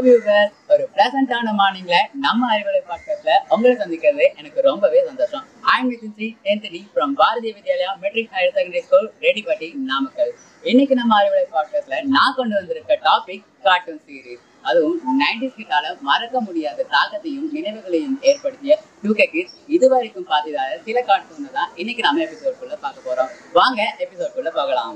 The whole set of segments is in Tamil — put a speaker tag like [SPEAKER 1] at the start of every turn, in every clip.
[SPEAKER 1] வியூவர் ஒரு பிளசண்டான மார்னிங்ல நம்ம அறிவுரை பாட்காஸ்ட்ல உங்களை சந்திக்கிறது எனக்கு ரொம்பவே சந்தோஷம் I'm with Sri tenth from Bharatiya Vidyalaya matric higher secondary school Reddipatti Namakkal இன்னைக்கு நம்ம அறிவுரை பாட்காஸ்ட்ல நான் கொண்டு வந்திருக்க டாபிக் கார்ட்டூன் சீரீஸ் அதுவும் நைன்டிஸ் கிட்டால மறக்க முடியாத தாக்கத்தையும் நினைவுகளையும் ஏற்படுத்திய டூ கே கிட்ஸ் இது வரைக்கும் பார்த்ததால சில கார்ட்டூன் தான் இன்னைக்கு நம்ம எபிசோட்குள்ள பார்க்க போறோம் வாங்க எபிசோட்குள்ள போகலாம்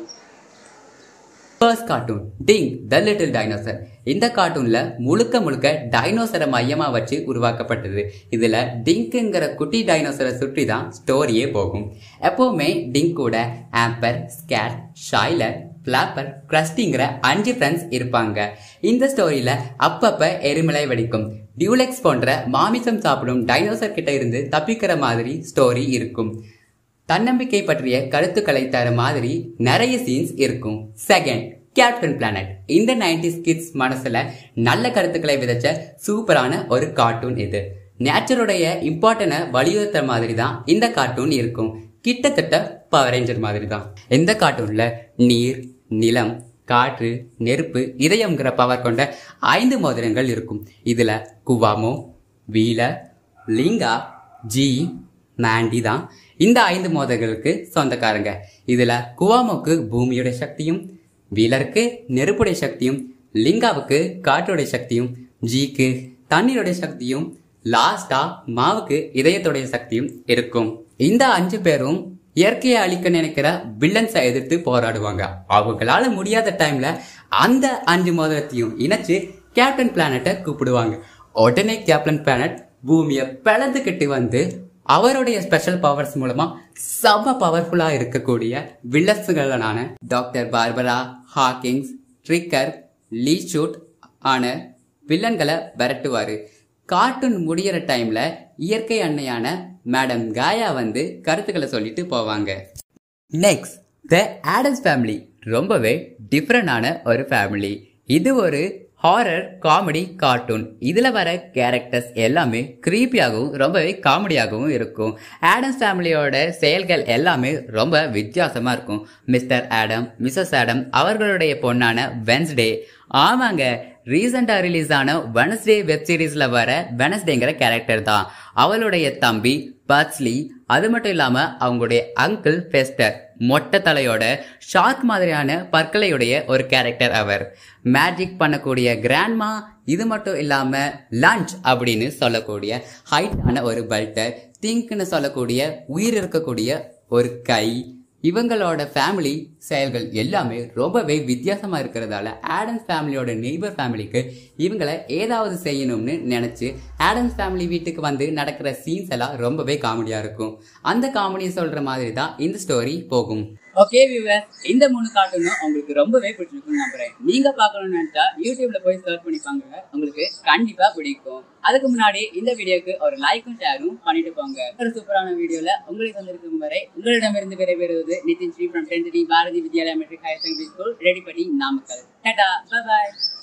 [SPEAKER 2] first cartoon Dink the little dinosaur இந்த கார்ட்டூன்ல முழுக்க முழுக்க டைனோசரை மையமா வச்சு உருவாக்கப்பட்டது இதுல டிங்க்குங்கிற குட்டி டைனோசரை சுற்றி தான் ஸ்டோரியே போகும் எப்பவுமே டிங்க் கூட ஆம்பர் ஸ்கேட் ஷைலர் பிளாப்பர் கிரஸ்டிங்கிற அஞ்சு ஃப்ரெண்ட்ஸ் இருப்பாங்க இந்த ஸ்டோரியில அப்பப்ப எரிமலை வெடிக்கும் டியூலெக்ஸ் போன்ற மாமிசம் சாப்பிடும் டைனோசர் கிட்ட இருந்து தப்பிக்கிற மாதிரி ஸ்டோரி இருக்கும் தன்னம்பிக்கை பற்றிய கருத்துக்களை தர மாதிரி நிறைய சீன்ஸ் இருக்கும் செகண்ட் கேப்டன் பிளானட் இந்த நைன்டிஸ் கிட்ஸ் மனசுல நல்ல கருத்துக்களை விதைச்ச சூப்பரான ஒரு கார்ட்டூன் இது நேச்சருடைய இம்பார்ட்டனை வலியுறுத்துற மாதிரி தான் இந்த கார்ட்டூன் இருக்கும் கிட்டத்தட்ட பவர் ரேஞ்சர் மாதிரி தான் இந்த கார்ட்டூன்ல நீர் நிலம் காற்று நெருப்பு இதயம்ங்கிற பவர் கொண்ட ஐந்து மோதிரங்கள் இருக்கும் இதுல Kwame Wheeler Linka Gi Mati தான் இந்த ஐந்து மோதல்களுக்கு சொந்தக்காரங்க இதுல குவாமோக்கு பூமியோட சக்தியும் வீலருக்கு நெருப்புடைய சக்தியும் லிங்காவுக்கு காற்றுடைய சக்தியும் ஜிக்கு தண்ணீருடைய சக்தியும் லாஸ்டா மாவுக்கு இதயத்துடைய சக்தியும் இருக்கும் இந்த அஞ்சு பேரும் இயற்கையை அழிக்க நினைக்கிற வில்லன்ஸை எதிர்த்து போராடுவாங்க அவங்களால முடியாத டைம்ல அந்த அஞ்சு மோதிரத்தையும் இணைச்சு கேப்டன் பிளானட்டை கூப்பிடுவாங்க உடனே கேப்டன் பிளானட் பூமியை பிளந்துக்கிட்டு வந்து அவருடைய ஸ்பெஷல் பவர்ஸ் மூலமா செம்ம பவர்ஃபுல்லா இருக்கக்கூடிய வில்லன்ஸுகளான doctor Barbara Hawkings trigger Lee shoot ஆன வில்லன்களை விரட்டுவாரு கார்ட்டூன் முடியிற டைம்ல இயற்கை அன்னையான மேடம் காயா வந்து கருத்துக்களை சொல்லிட்டு போவாங்க நெக்ஸ்ட் த ஆடம்ஸ் ஃபேமிலி ரொம்பவே டிஃப்ரெண்டான ஒரு ஃபேமிலி இது ஒரு ஹாரர் காமெடி கார்ட்டூன் இதில் வர கேரக்டர்ஸ் எல்லாமே க்ரீப்பியாகவும் ரொம்பவே காமெடியாகவும் இருக்கும் ஆடம்ஸ் ஃபேமிலியோட செயல்கள் எல்லாமே ரொம்ப வித்தியாசமாக இருக்கும் மிஸ்டர் ஆடம் மிஸ்ஸஸ் ஆடம் அவர்களுடைய பொண்ணான வென்ஸ்டே ஆமாங்க ரீசெண்டாக ரிலீஸ் ஆன வெனஸ்டே வெப் சீரிஸில் வர வெனஸ்டேங்கிற கேரக்டர் தான் அவளுடைய தம்பி பர்ஸ்லி அது மட்டும் இல்லாமல் அவங்களுடைய அங்கிள் ஃபெஸ்டர் மொட்டை தலையோட ஷார்க் மாதிரியான பற்களையுடைய ஒரு கேரக்டர் அவர் மேஜிக் பண்ணக்கூடிய கிராண்ட்மா இது மட்டும் இல்லாமல் லஞ்ச் அப்படின்னு சொல்லக்கூடிய ஹைட்டான ஒரு பல்டர் திங்க்னு சொல்லக்கூடிய உயிர் இருக்கக்கூடிய ஒரு கை இவங்களோட ஃபேமிலி செயல்கள் எல்லாமே ரொம்பவே வித்தியாசமாக இருக்கிறதால ஆடம்ஸ் ஃபேமிலியோட நெய்பர் ஃபேமிலிக்கு இவங்களை ஏதாவது செய்யணும்னு நினச்சி ஆடம்ஸ் ஃபேமிலி வீட்டுக்கு வந்து நடக்கிற சீன்ஸ் எல்லாம் ரொம்பவே காமெடியாக இருக்கும் அந்த காமெடியை சொல்கிற மாதிரி தான் இந்த ஸ்டோரி போகும்
[SPEAKER 1] ஓகே வியூவர் இந்த மூணு கார்ட்டூனும் உங்களுக்கு ரொம்பவே பிடிச்சிருக்கும்னு நம்புறேன் நீங்க பார்க்கணும்னு நினைச்சா யூடியூப்ல போய் சர்ச் பண்ணி பாருங்க உங்களுக்கு கண்டிப்பா பிடிக்கும் அதுக்கு முன்னாடி இந்த வீடியோக்கு ஒரு லைக்கும் ஷேரும் பண்ணிட்டு போங்க ஒரு சூப்பரான வீடியோல உங்களை சந்திருக்கும் வரை உங்களிடமிருந்து விடைபெறுவது Nithin Sri from tenth Bharathi Vidyalaya matric higher secondary school ரெடி பண்ணி நாமக்கல் டாடா பாய்